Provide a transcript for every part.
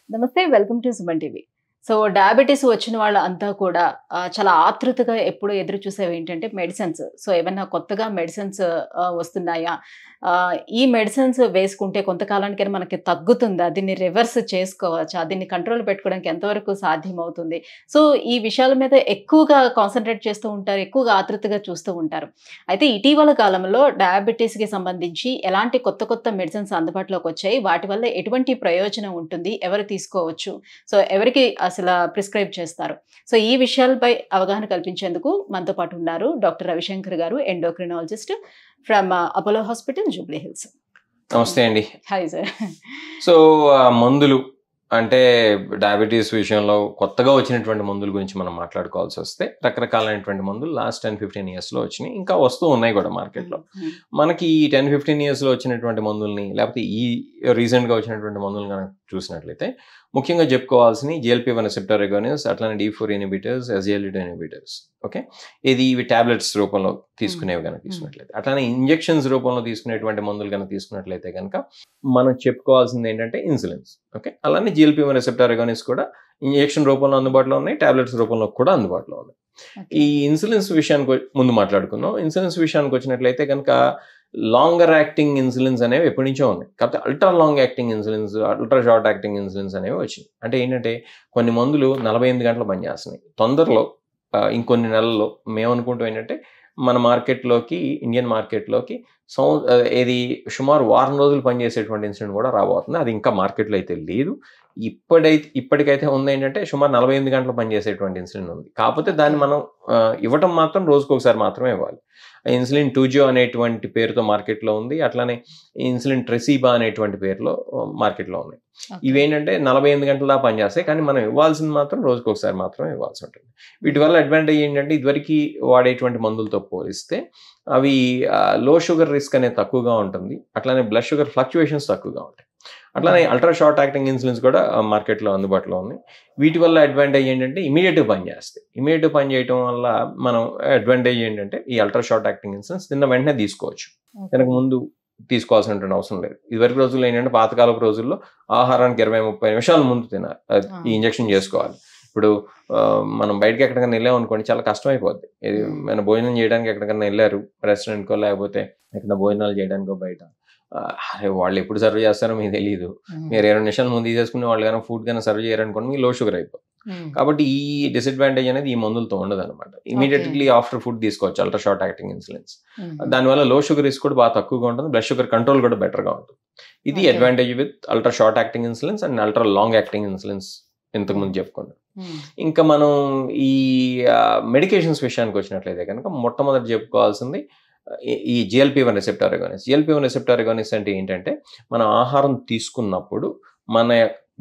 నమస్తే welcome to Suman TV so diabetes వచ్చిన వాళ్ళు అంతా కూడా ఆ, చాలా ఆతృతగా ఎప్పుడు ఎదురు చూసేవి ఏంటంటే మెడిసిన్స్ సో ఏమైనా కొత్తగా మెడిసిన్స్ వస్తున్నాయా ఆ, ఈ మెడిసిన్స్ వేసుకుంటే కొంతకాలానికైనా మనకి తగ్గుతుందా దీన్ని రివర్స్ చేసుకోవచ్చా దీన్ని కంట్రోల్ పెట్టుకోవడానికి ఎంతవరకు సాధ్యమవుతుంది సో ఈ విషయాల మీద ఎక్కువగా కాన్సన్ట్రేట్ చేస్తూ ఉంటారు ఎక్కువగా ఆతృతగా చూస్తూ ఉంటారు అయితే ఇటీవల కాలంలో డయాబెటీస్కి సంబంధించి ఎలాంటి కొత్త కొత్త మెడిసిన్స్ అందుబాటులోకి వచ్చాయి వాటి వల్ల ఎటువంటి ప్రయోజనం ఉంటుంది ఎవరు తీసుకోవచ్చు సో ఎవరికి అసలు ప్రిస్క్రైబ్ చేస్తారు సో ఈ విషయాలపై అవగాహన కల్పించేందుకు మనతో పాటు ఉన్నారు డాక్టర్ రవిశంకర్ గారు endocrinologist from Apollo hospital Jubilee Hills నమస్తే అండి హాయ్ సార్ సో ఆ మందులు అంటే డయాబెటీస్ విషయంలో కొత్తగా వచ్చినటువంటి మందుల గురించి మనం మాట్లాడుకోవాల్సి వస్తే రకరకాలైనటువంటి మందులు లాస్ట్ టెన్ ఫిఫ్టీన్ ఇయర్స్లో వచ్చినాయి ఇంకా వస్తూ ఉన్నాయి కూడా మార్కెట్లో మనకి ఈ టెన్ ఫిఫ్టీన్ ఇయర్స్లో వచ్చినటువంటి మందుల్ని లేకపోతే ఈ రీసెంట్గా వచ్చినటువంటి మందులు కనుక చూసినట్లయితే ముఖ్యంగా చెప్పుకోవాల్సిన జిఎల్పి వన్ రిసెప్టర్ ఎగోనిస్ అట్లానే D four inhibitors SGLT inhibitors okay ఇది ఇవి టాబ్లెట్స్ రూపంలో తీసుకునేవి కనుక తీసుకున్నట్లయితే అట్లానే ఇంజెక్షన్స్ రూపంలో తీసుకునేటువంటి మందులు కనుక తీసుకున్నట్లయితే కనుక మనం చెప్పుకోవాల్సింది ఏంటంటే ఇన్సులిన్స్ ఓకే అలానే జిఎల్పి వన్ రిసెప్టర్ ఎగోనిస్ కూడా ఇంజెక్షన్ రూపంలో అందుబాటులో ఉన్నాయి టాబ్లెట్స్ రూపంలో కూడా అందుబాటులో ఉన్నాయి ఈ ఇన్సులిన్స్ విషయానికి వ- ముందు మాట్లాడుకుందాం ఇన్సులిన్స్ విషయానికి వచ్చినట్లయితే కనుక లాంగర్ యాక్టింగ్ ఇన్సులిన్స్ అనేవి ఎప్పటి నుంచో ఉన్నాయి కాకపోతే ultra long acting insulins ultra short acting insulins అనేవి వచ్చినాయి అంటే ఏంటంటే కొన్ని మందులు నలభై ఎనిమిది గంటలు పనిచేస్తున్నాయి తొందరలో ఆ, ఇంకొన్ని నెలల్లో మేము అనుకుంటాం ఏంటంటే మన మార్కెట్లోకి ఇండియన్ మార్కెట్లోకి సం ఆ, ఏది సుమారు వారం రోజులు పనిచేసేటువంటి ఇన్సులిన్ కూడా రాబోతుంది అది ఇంకా మార్కెట్లో అయితే లేదు ఇప్పుడైతే ఇప్పటికైతే ఉంది ఏంటంటే సుమారు నలభై ఎనిమిది గంటలు పనిచేసేటువంటి ఇన్సులిన్ ఉంది కాకపోతే దాన్ని మనం ఆ, ఇవ్వటం మాత్రం రోజుకు ఒకసారి మాత్రమే ఇవ్వాలి ఆ ఇన్సులిన్ టూజియో అనేటువంటి పేరుతో మార్కెట్లో ఉంది అట్లానే ఇన్సులిన్ ట్రెసీబా అనేటువంటి పేరులో ఆ, మార్కెట్లో ఉన్నాయి ఇవేంటంటే నలభై ఎనిమిది గంటల దాకా పనిచేస్తాయి కానీ మనం ఇవ్వాల్సింది మాత్రం రోజుకు ఒకసారి మాత్రమే ఇవ్వాల్సి ఉంటుంది వీటి వల్ల అడ్వాంటేజ్ ఏంటంటే ఇదివరకు వాడేటువంటి మందులతో పోలిస్తే అవి లో షుగర్ రిస్క్ అనేది తక్కువగా ఉంటుంది అట్లానే బ్లడ్ షుగర్ ఫ్లక్చువేషన్స్ తక్కువగా ఉంటాయి అట్లానే అల్ట్రా షార్ట్ యాక్టింగ్ ఇన్సులిన్స్ కూడా మార్కెట్లో అందుబాటులో ఉన్నాయి వీటి వల్ల అడ్వాంటేజ్ ఏంటంటే ఇమీడియట్గా పనిచేస్తాయి ఇమీడియట్గా పని చేయడం వల్ల మనం అడ్వాంటేజ్ ఏంటంటే ఈ అల్ట్రా షార్ట్ యాక్టింగ్ ఇన్సులిన్స్ తిన్న వెంటనే తీసుకోవచ్చు కనుక ముందు తీసుకోవాల్సినటువంటి అవసరం లేదు ఇదివరకు రోజుల్లో ఏంటంటే పాతకాలపు రోజుల్లో ఆహారానికి ఇరవై ముప్పై నిమిషాల ముందు తినాలి అది ఆ. ఈ ఇంజెక్షన్ చేసుకోవాలి ఇప్పుడు ఆ, మనం బయటకి ఎక్కడికైనా వెళ్ళాం అనుకోండి చాలా కష్టం అయిపోద్ది ఇది Hmm. మన భోజనం చేయడానికి ఎక్కడికైనా వెళ్ళారు రెస్టారెంట్కో లేకపోతే ఎక్కడ భోజనాలు చేయడానికో బయట ఆ, అరే వాళ్ళు ఎప్పుడు సర్వ్ చేస్తారో మీకు తెలియదు మీరు ఇరవై నిమిషాల ముందు తీసేసుకుని వాళ్ళు కానీ ఫుడ్ కానీ సర్వ్ చేయరనుకోండి మీకు లో షుగర్ అయిపోతుంది కాబట్టి ఈ డిసడ్వాంటేజ్ అనేది ఈ మందులతో ఉండదు అనమాట ఇమీడియట్లీ ఆఫ్టర్ ఫుడ్ తీసుకోవచ్చు అల్ట్రా షార్ట్ యాక్టింగ్ ఇన్సులిన్స్ దానివల్ల లో షుగర్ రిస్క్ కూడా బాగా తక్కువగా ఉంటుంది బ్లడ్ షుగర్ కంట్రోల్ కూడా బెటర్గా ఉంటుంది ఇది Okay. Advantage with ultra short acting insulins and ultra long acting insulins ఇంతకు ముందు చెప్పుకున్నాం ఇంకా మనం ఈ మెడికేషన్స్ విషయానికి వచ్చినట్లయితే కనుక మొట్టమొదటి చెప్పుకోవాల్సింది ఈ- ఈ GLP one receptor agonist GLP one receptor agonist అంటే ఏంటంటే మనం ఆహారం తీసుకున్నప్పుడు మన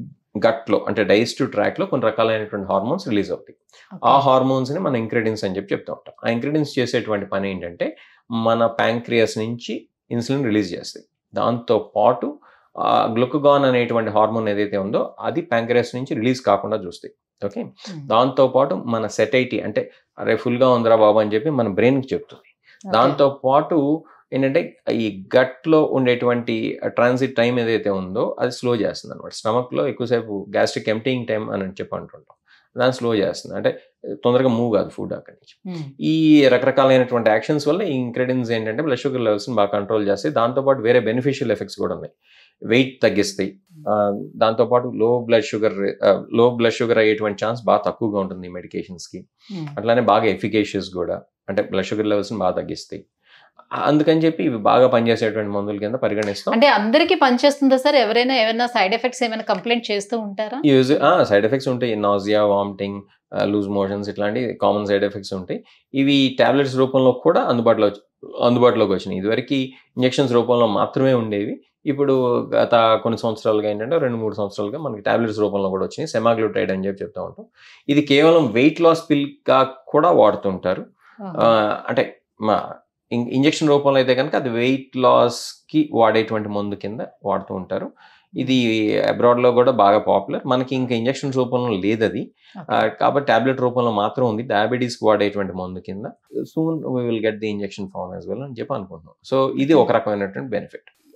గట్లో అంటే డైజెస్టివ్ ట్రాక్లో కొన్ని రకాలైనటువంటి హార్మోన్స్ రిలీజ్ అవుతాయి ఆ హార్మోన్స్ని మనం ఇంక్రీడియన్స్ అని చెప్పి చెప్తూ ఉంటాం ఆ ఇంక్రీడియన్స్ చేసేటువంటి పని ఏంటంటే మన ప్యాంక్రియాస్ నుంచి ఇన్సులిన్ రిలీజ్ చేస్తాయి దాంతో పాటు గ్లుకగాన్ అనేటువంటి హార్మోన్ ఏదైతే ఉందో అది ప్యాంక్రియాస్ నుంచి రిలీజ్ కాకుండా చూస్తాయి ఓకే దాంతో పాటు మన సెటైటీ అంటే అరే ఫుల్గా ఉందిరా బాబు అని చెప్పి మన బ్రెయిన్కి చెప్తుంది దాంతో పాటు ఏంటంటే ఈ గట్లో ఉండేటువంటి ట్రాన్సిట్ టైం ఏదైతే ఉందో అది స్లో చేస్తుంది అనమాట స్టమక్లో ఎక్కువసేపు గ్యాస్ట్రిక్ ఎంటింగ్ టైం అని చెప్పి అంటుంటాం దాన్ని స్లో చేస్తుంది అంటే తొందరగా మూవ్ కాదు ఫుడ్ అక్కడి నుంచి ఈ రకరకాలైనటువంటి యాక్షన్స్ వల్ల ఈ ఇంగ్రీడియంట్స్ ఏంటంటే బ్లడ్ షుగర్ లెవెల్స్ని బాగా కంట్రోల్ చేస్తాయి దాంతోపాటు వేరే బెనిఫిషియల్ ఎఫెక్ట్స్ కూడా ఉన్నాయి వెయిట్ తగ్గిస్తాయి ఆ, దాంతోపాటు low blood sugar low blood sugar అయ్యేటువంటి ఛాన్స్ బాగా తక్కువగా ఉంటుంది ఈ మెడికేషన్స్కి అట్లానే బాగా ఎఫికేషియస్ కూడా అంటే బ్లడ్ షుగర్ లెవెల్స్ని బాగా తగ్గిస్తాయి అందుకని చెప్పి ఇవి బాగా పనిచేసేటువంటి మందుల కింద పరిగణిస్తాం అంటే అందరికి పనిచేస్తుందా సార్ ఎవరైనా ఏమైనా సైడ్ ఎఫెక్ట్స్ ఏమైనా కంప్లైంట్ చేస్తూ ఉంటారా యూజ్ సైడ్ ఎఫెక్ట్స్ ఉంటాయి నాజియా వామిటింగ్ లూజ్ మోషన్స్ ఇట్లాంటి కామన్ సైడ్ ఎఫెక్ట్స్ ఉంటాయి ఇవి టాబ్లెట్స్ రూపంలో కూడా అందుబాటులో వచ్చి- అందుబాటులోకి వచ్చినాయి ఇదివరకు ఇంజెక్షన్స్ రూపంలో మాత్రమే ఉండేవి ఇప్పుడు గత కొన్ని సంవత్సరాలుగా ఏంటంటే రెండు మూడు సంవత్సరాలుగా మనకి టాబ్లెట్స్ రూపంలో కూడా వచ్చినాయి సెమాగ్లూటైడ్ అని చెప్పి చెప్తా ఉంటాం ఇది కేవలం వెయిట్ లాస్ పిల్గా కూడా వాడుతుంటారు ఆ, అంటే మా ఇం- ఇంజెక్షన్ రూపంలో అయితే కనుక అది వెయిట్ లాస్కి వాడేటువంటి మందు కింద వాడుతూ ఉంటారు ఇది అబ్రాడ్లో కూడా బాగా పాపులర్ మనకి ఇంకా ఇంజెక్షన్ రూపంలో లేదు అది ఆ, కాబట్టి టాబ్లెట్ రూపంలో మాత్రం ఉంది డయాబెటీస్కి వాడేటువంటి మందు కింద soon we will get the injection form as well అని చెప్పి అనుకుంటున్నాం సో ఇది ఒక రకమైనటువంటి బెనిఫిట్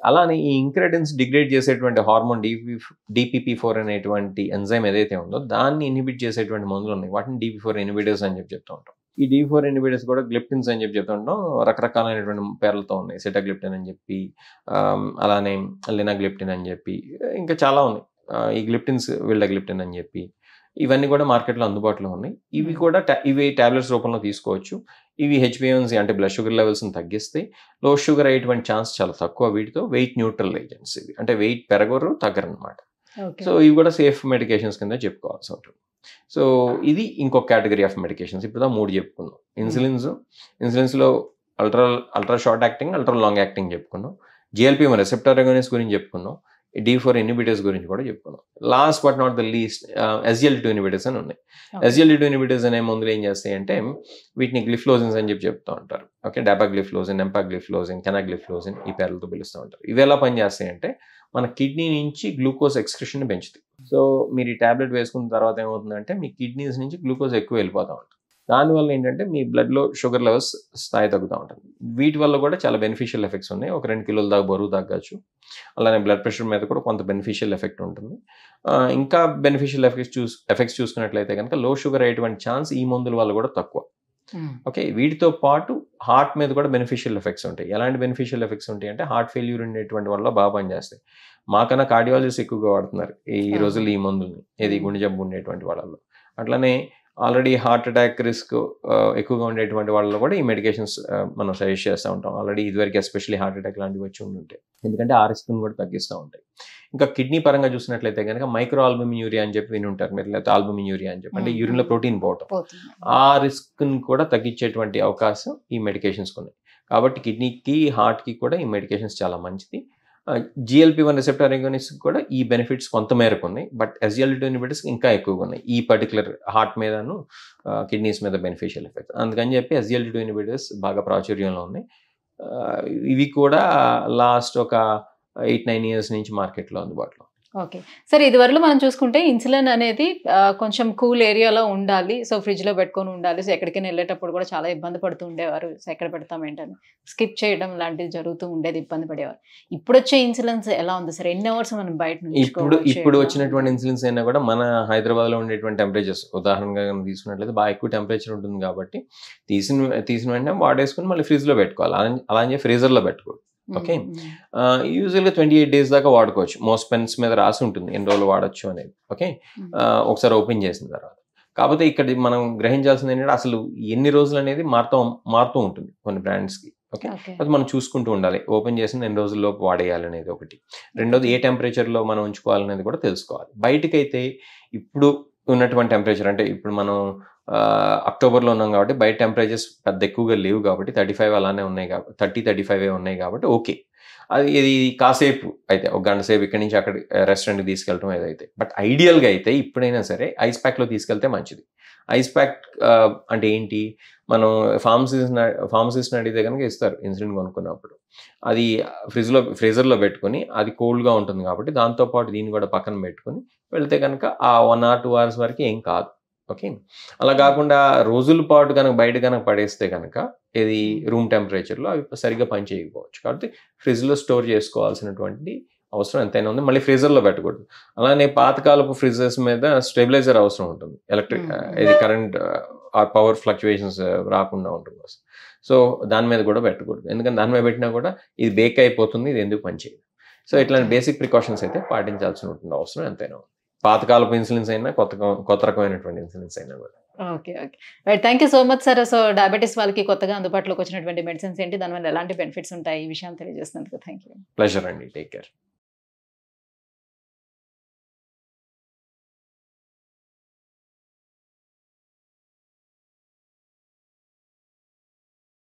అలానే ఈ ఇంక్రెడిన్స్ డిగ్రేడ్ చేసేటువంటి హార్మోన్ డిపి డిపిపి ఫోర్ అనేటువంటి ఎంజైమ్ ఏదైతే ఉందో దాన్ని ఇన్హిబిట్ చేసేటువంటి మందులు ఉన్నాయి వాటిని డిపి ఫోర్ ఇన్హిబిటర్స్ అని చెప్పి చెప్తూ ఉంటాం ఈ డి ఫోర్ ఇన్హిబిటర్స్ కూడా గ్లిప్టిన్స్ అని చెప్పి చెప్తూ ఉంటాం రకరకాలైనటువంటి పేర్లతో ఉన్నాయి సెటాగ్లిప్టిన్ అని చెప్పి ఆమ్, అలానే లినాగ్లిప్టిన్ అని చెప్పి ఇంకా చాలా ఉన్నాయి ఆ, ఈ గ్లిప్టిన్స్ విల్డగ్లిప్టిన్ అని చెప్పి ఇవన్నీ కూడా మార్కెట్లో అందుబాటులో ఉన్నాయి ఇవి కూడా ta- ఇవి టాబ్లెట్స్ రూపంలో తీసుకోవచ్చు ఇవి హెచ్బిఎన్సీ అంటే బ్లడ్ షుగర్ లెవెల్స్ని తగ్గిస్తాయి లో షుగర్ అయ్యేటువంటి ఛాన్స్ చాలా తక్కువ వీటితో వెయిట్ న్యూట్రల్ ఏజెంట్స్ ఇవి అంటే వెయిట్ పెరగరు తగ్గరు అనమాట ఓకే సో ఇవి కూడా సేఫ్ మెడికేషన్స్ కింద చెప్పుకోవాల్సి ఉంటుంది సో ఇది ఇంకొక కేటగిరీ ఆఫ్ మెడికేషన్స్ ఇప్పుడు దా మూడు చెప్పుకున్నాం ఇన్సులిన్స్ ఇన్సులిన్స్లో ultra ultra short acting ultra long acting చెప్పుకున్నాం జిఎల్పి రెసెప్టర్ రెగోనిస్ గురించి చెప్పుకున్నాం డి ఫోర్ ఇన్హిబిటర్స్ గురించి కూడా చెప్పుకున్నాం last but not the least SGL two inhibitors అని ఉన్నాయి ఎస్జిఎల్ టూ ఇన్హిబిటర్స్ అనే మందులు ఏం చేస్తాయి అంటే వీటిని గ్లిఫ్లోజిన్స్ అని చెప్పి చెప్తూ ఉంటారు ఓకే డాపాగ్లిఫ్లోజిన్ ఎంపాగ్లిఫ్లోజిన్ కెనాగ్లిఫ్లోజిన్ ఈ పేర్లతో పిలుస్తూ ఉంటారు ఇవి ఎలా పనిచేస్తాయి అంటే మన కిడ్నీ నుంచి గ్లూకోజ్ ఎక్స్క్రిషన్ పెంచుతాయి సో మీరు ఈ టాబ్లెట్ వేసుకున్న తర్వాత ఏమవుతుందంటే మీ కిడ్నీస్ నుంచి గ్లూకోజ్ ఎక్కువ వెళ్ళిపోతూ ఉంటుంది దానివల్ల ఏంటంటే మీ బ్లడ్లో షుగర్ లెవెల్స్ స్థాయి తగ్గుతూ ఉంటుంది వీటి వల్ల కూడా చాలా బెనిఫిషియల్ ఎఫెక్ట్స్ ఉన్నాయి ఒక రెండు కిలోల దాకా బరువు తగ్గచ్చు అలానే బ్లడ్ ప్రెషర్ మీద కూడా కొంత బెనిఫిషియల్ ఎఫెక్ట్ ఉంటుంది ఆ, ఇంకా బెనిఫిషియల్ ఎఫెక్ట్స్ చూస్ ఎఫెక్ట్స్ చూసుకున్నట్లయితే కనుక లో షుగర్ అయ్యేటువంటి ఛాన్స్ ఈ మందుల వల్ల కూడా తక్కువ ఓకే వీటితో పాటు హార్ట్ మీద కూడా బెనిఫిషియల్ ఎఫెక్ట్స్ ఉంటాయి ఎలాంటి బెనిఫిషియల్ ఎఫెక్ట్స్ ఉంటాయి అంటే హార్ట్ ఫెయిల్యూర్ ఉండేటువంటి వల్ల బాగా పనిచేస్తాయి మాకన్నా కార్డియాలజిస్ట్ ఎక్కువగా వాడుతున్నారు ఈ Ah. రోజుల్లో ఈ మందుల్ని ఏది Mm. గుండె జబ్బు ఉండేటువంటి వాళ్ళలో అట్లనే ఆల్రెడీ హార్ట్ అటాక్ రిస్క్ ఎక్కువగా ఉండేటువంటి వాళ్ళలో కూడా ఈ మెడికేషన్స్ మనం సజెస్ట్ చేస్తూ ఉంటాం ఆల్రెడీ ఇదివరకు ఎస్పెషల్లీ హార్ట్ అటాక్ లాంటివి వచ్చి ఉండుంటాయి ఎందుకంటే ఆ రిస్క్ని కూడా తగ్గిస్తూ ఉంటాయి ఇంకా కిడ్నీ పరంగా చూసినట్లయితే కనుక మైక్రో ఆల్బమిన్ యూరియా అని చెప్పి విని ఉంటారు మీరు లేకపోతే ఆల్బమిన్ యూరియా అని చెప్పి అంటే Mm. యూరిన్లో ప్రోటీన్ పోవటం పోతుంది ఆ రిస్క్ని కూడా తగ్గించేటువంటి అవకాశం ఈ మెడికేషన్స్కి ఉన్నాయి కాబట్టి కిడ్నీకి హార్ట్కి కూడా ఈ మెడికేషన్స్ చాలా మంచిది జిఎల్పి వన్ రిసెప్టర్ ఎగోనిస్ట్ కూడా ఈ బెనిఫిట్స్ కొంత మేరకు ఉన్నాయి బట్ ఎస్జిఎల్ టూ ఇన్హిబిటర్స్ ఇంకా ఎక్కువగా ఉన్నాయి ఈ పర్టికులర్ హార్ట్ మీదను కిడ్నీస్ మీద బెనిఫిషియల్ ఎఫెక్ట్ అందుకని చెప్పి ఎస్జిఎల్ టూ ఇన్హిబిటర్స్ బాగా ప్రాచుర్యంలో ఉన్నాయి ఆ, ఇవి కూడా లాస్ట్ ఒక ఎయిట్ నైన్ ఇయర్స్ నుంచి మార్కెట్లో అందుబాటులో ఓకే సరే ఇదివరకు మనం చూసుకుంటే ఇన్సులిన్ అనేది ఆ, కొంచెం కూల్ ఏరియాలో ఉండాలి సో ఫ్రిడ్జ్ లో పెట్టుకొని ఉండాలి సో ఎక్కడికైనా వెళ్ళేటప్పుడు కూడా చాలా ఇబ్బంది పడుతూ ఉండేవారు సో ఎక్కడ పెడతాం ఏంటని స్కిప్ చేయడం లాంటిది జరుగుతూ ఉండేది ఇబ్బంది పడేవారు ఇప్పుడు వచ్చే ఇన్సులిన్స్ ఎలా ఉంది సార్ ఎన్ని అవర్స్ మనం బయట ఇప్పుడు ఉంచుకోవచ్చు? ఇప్పుడు వచ్చినటువంటి ఇన్సులిన్స్ అయినా కూడా మన హైదరాబాద్ లో ఉండేటువంటి టెంపరేచర్స్ ఉదాహరణగా కనుక తీసుకున్నట్లయితే బాగా ఎక్కువ టెంపరేచర్ ఉంటుంది కాబట్టి తీసిన తీసిన వెంటనే వాడేసుకుని మళ్ళీ ఫ్రిడ్జ్ లో పెట్టుకోవాలి అలా అని- అలా అని చెప్పి ఫ్రీజర్ లో పెట్టుకోవాలి ఉమ్, okay. ఉమ్, యూజువల్గా ట్వంటీ ఎయిట్ డేస్ దాకా వాడుకోవచ్చు మోస్ట్ పెన్స్ మీద రాసి ఉంటుంది ఎన్ని రోజులు వాడచ్చు అనేది ఓకే ఉమ్. ఒకసారి ఓపెన్ చేసిన తర్వాత కాకపోతే ఇక్కడ మనం గ్రహించాల్సింది ఏంటంటే అసలు ఎన్ని రోజులు అనేది మారుతూ మారుతూ ఉంటుంది కొన్ని బ్రాండ్స్కి ఓకే ఓకే అది మనం చూసుకుంటూ ఉండాలి ఓపెన్ చేసిన ఎన్ని రోజుల్లోపు వాడేయాలి అనేది ఒకటి రెండోది ఏ టెంపరేచర్లో మనం ఉంచుకోవాలనేది కూడా తెలుసుకోవాలి బయటకైతే ఇప్పుడు ఉన్నటువంటి టెంపరేచర్ అంటే ఇప్పుడు మనం ఆ, అక్టోబర్లో ఉన్నాం కాబట్టి బయట టెంపరేచర్స్ పెద్ద ఎక్కువగా లేవు కాబట్టి థర్టీ ఫైవ్ అలానే ఉన్నాయి కాబట్టి థర్టీ థర్టీ ఫైవ్ ఉన్నాయి కాబట్టి ఓకే అది ఇది కాసేపు అయితే ఒక గంట సేపు ఇక్కడి నుంచి అక్కడ రెస్టారెంట్కి తీసుకెళ్ళటం ఏదైతే బట్ ఐడియల్గా అయితే ఇప్పుడైనా సరే ఐస్ ప్యాక్లో తీసుకెళ్తే మంచిది ఐస్ ప్యాక్ అంటే ఏంటి మనం ఫార్మసిస్ట్ ఫార్మసిస్ట్ని అడిగితే కనుక ఇస్తారు ఇన్సులిన్ కొనుక్కున్నప్పుడు అది ఫ్రిడ్జ్లో ఫ్రీజర్లో పెట్టుకొని అది కోల్డ్గా ఉంటుంది కాబట్టి దాంతోపాటు దీన్ని కూడా పక్కన పెట్టుకొని వెళ్తే కనుక ఆ వన్ ఆర్ టూ అవర్స్ వరకు ఏం కాదు ఓకే అలా కాకుండా రోజుల పాటు కనుక బయట కనుక పడేస్తే కనుక ఇది రూమ్ టెంపరేచర్లో అవి సరిగ్గా పని చేయకపోవచ్చు కాబట్టి ఫ్రిడ్జ్లో స్టోర్ చేసుకోవాల్సినటువంటి అవసరం ఎంతైనా ఉంది మళ్ళీ ఫ్రీజర్లో పెట్టకూడదు అలానే పాతకాలపు ఫ్రిడ్జెస్ మీద స్టెబిలైజర్ అవసరం ఉంటుంది ఎలక్ట్రిక్ Mm. ఇది కరెంట్ ఆ పవర్ ఫ్లక్చువేషన్స్ రాకుండా ఉంటుంది సో దాని మీద కూడా పెట్టకూడదు ఎందుకంటే దాని మీద పెట్టినా కూడా ఇది బేక్ అయిపోతుంది ఇది ఎందుకు పనిచేయదు సో ఇట్లాంటి Okay. బేసిక్ ప్రికాషన్స్ అయితే పాటించాల్సిన ఉంటుంది అవసరం ఎంతైనా ఉంది పాతకాలపు ఇన్సులిన్స్ అయినా కొత్త కొత్త రకమైనటువంటి ఇన్సులిన్స్ అయినా కూడా okay okay right thank you so much sir so diabetes వాళ్ళకి కొత్తగా అందుబాటులోకి వచ్చినటువంటి మెడిసిన్స్ ఏంటి దానివల్ల ఎలాంటి బెనిఫిట్స్ ఉంటాయి ఈ విషయం తెలియజేసినందుకు థ్యాంక్ యూ ప్లెజర్ అండి టేక్ కేర్